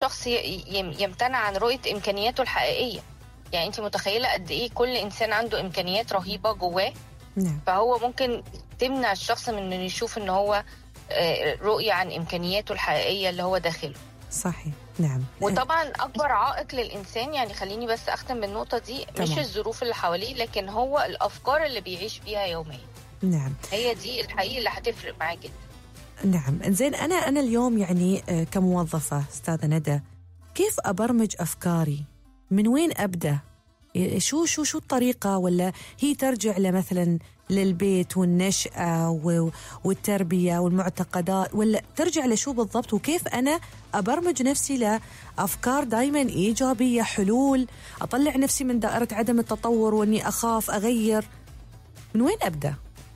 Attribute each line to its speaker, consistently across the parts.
Speaker 1: الشخص ي- يم- يمتنع عن رؤيه امكانياته الحقيقيه يعني انت متخيله قد ايه كل انسان عنده امكانيات رهيبه جواه
Speaker 2: نعم
Speaker 1: فهو ممكن تمنع الشخص من انه يشوف ان هو آه، رؤيه عن امكانياته الحقيقيه اللي هو داخله
Speaker 2: صحيح نعم
Speaker 1: وطبعا اكبر عائق للانسان يعني خليني بس اختم بالنقطه دي مش
Speaker 2: تمام.
Speaker 1: الظروف اللي حواليه لكن هو الافكار اللي بيعيش بيها يوميا
Speaker 2: نعم
Speaker 1: هي دي الحقيقه اللي هتفرق معاه جدا
Speaker 2: نعم زين انا انا اليوم يعني آه، كموظفه استاذه ندى كيف ابرمج افكاري من وين ابدا ي- شو شو شو الطريقه ولا هي ترجع لمثلا للبيت والنشأة و- والتربية والمعتقدات ولا ترجع لشو بالضبط وكيف أنا أبرمج نفسي لأفكار دايما إيجابية حلول أطلع نفسي من دائرة عدم التطور وأني أخاف أغير من وين أبدأ؟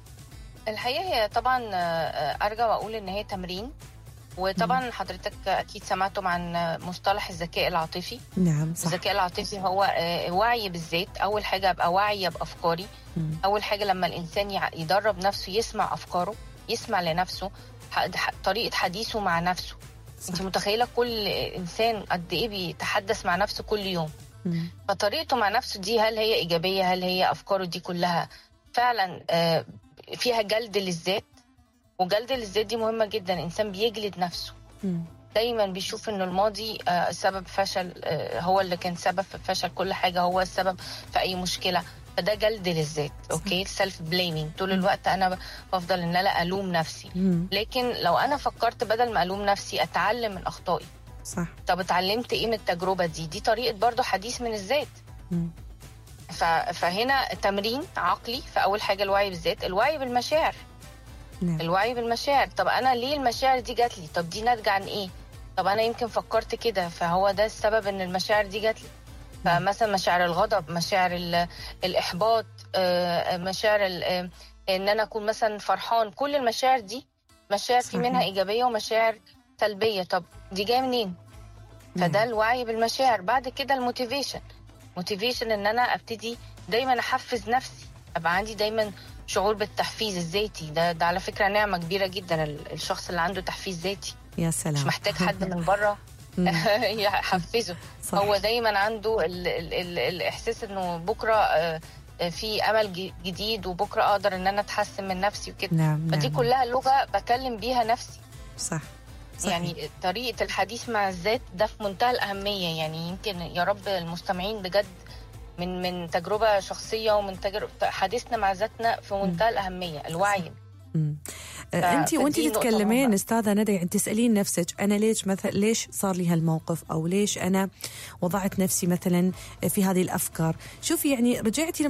Speaker 1: الحقيقه هي طبعا آه، آه، ارجع واقول ان هي تمرين وطبعا حضرتك اكيد سمعتم عن آه، مصطلح الذكاء العاطفي
Speaker 2: نعم صح
Speaker 1: الذكاء العاطفي هو آه، وعي بالذات اول حاجه ابقى واعيه بافكاري
Speaker 2: مم.
Speaker 1: اول حاجه لما الانسان يع- يدرب نفسه يسمع افكاره يسمع لنفسه ح- ح- طريقه حديثه مع نفسه
Speaker 2: صح.
Speaker 1: انت متخيله كل انسان قد ايه بيتحدث مع نفسه كل يوم
Speaker 2: مم.
Speaker 1: فطريقته مع نفسه دي هل هي ايجابيه هل هي افكاره دي كلها فعلا آه، فيها جلد للذات وجلد للذات دي مهمه جدا الانسان بيجلد نفسه
Speaker 2: مم.
Speaker 1: دايما بيشوف انه الماضي آه، سبب فشل آه، هو اللي كان سبب في فشل كل حاجه هو السبب في اي مشكله فده جلد للذات اوكي سيلف بليمينج طول الوقت انا بفضل ان انا الوم نفسي
Speaker 2: مم.
Speaker 1: لكن لو انا فكرت بدل ما الوم نفسي اتعلم من اخطائي
Speaker 2: صح
Speaker 1: طب اتعلمت ايه من التجربه دي دي طريقه برضو حديث من الذات
Speaker 2: مم.
Speaker 1: ف- فهنا تمرين عقلي فاول حاجه الوعي بالذات الوعي بالمشاعر
Speaker 2: نعم
Speaker 1: الوعي بالمشاعر طب انا ليه المشاعر دي جات لي طب دي ناتجه عن ايه طب انا يمكن فكرت كده فهو ده السبب ان المشاعر دي جات لي فمثلا مشاعر الغضب مشاعر ال- الاحباط آه، مشاعر ال- آه، ان انا اكون مثلا فرحان كل المشاعر دي مشاعر في
Speaker 2: صحيح.
Speaker 1: منها ايجابيه ومشاعر سلبيه طب دي جايه منين فده
Speaker 2: نعم.
Speaker 1: الوعي بالمشاعر بعد كده الموتيفيشن موتيفيشن ان انا ابتدي دايما احفز نفسي ابقى عندي دايما شعور بالتحفيز الذاتي ده ده على فكره نعمه كبيره جدا ال- الشخص اللي عنده تحفيز ذاتي
Speaker 2: يا سلام
Speaker 1: مش محتاج حد من بره
Speaker 2: مم.
Speaker 1: يحفزه
Speaker 2: صح.
Speaker 1: هو دايما عنده ال ال ال الاحساس انه بكره آه، آه، في امل ج- جديد وبكره اقدر ان انا اتحسن من نفسي وكده
Speaker 2: نعم
Speaker 1: فدي
Speaker 2: نعم.
Speaker 1: كلها لغه بكلم بيها نفسي
Speaker 2: صح صحيح.
Speaker 1: يعني طريقه الحديث مع الذات ده في منتهى الاهميه يعني يمكن يا رب المستمعين بجد من من تجربه شخصيه ومن تجربه حديثنا مع ذاتنا في منتهى الاهميه الوعي
Speaker 2: مم.
Speaker 1: ف-
Speaker 2: انت وانت
Speaker 1: فدي نقطة
Speaker 2: تتكلمين
Speaker 1: مهمة.
Speaker 2: استاذه ندى يعني تسالين نفسك انا ليش مثلا ليش صار لي هالموقف او ليش انا وضعت نفسي مثلا في هذه الافكار شوفي يعني رجعتي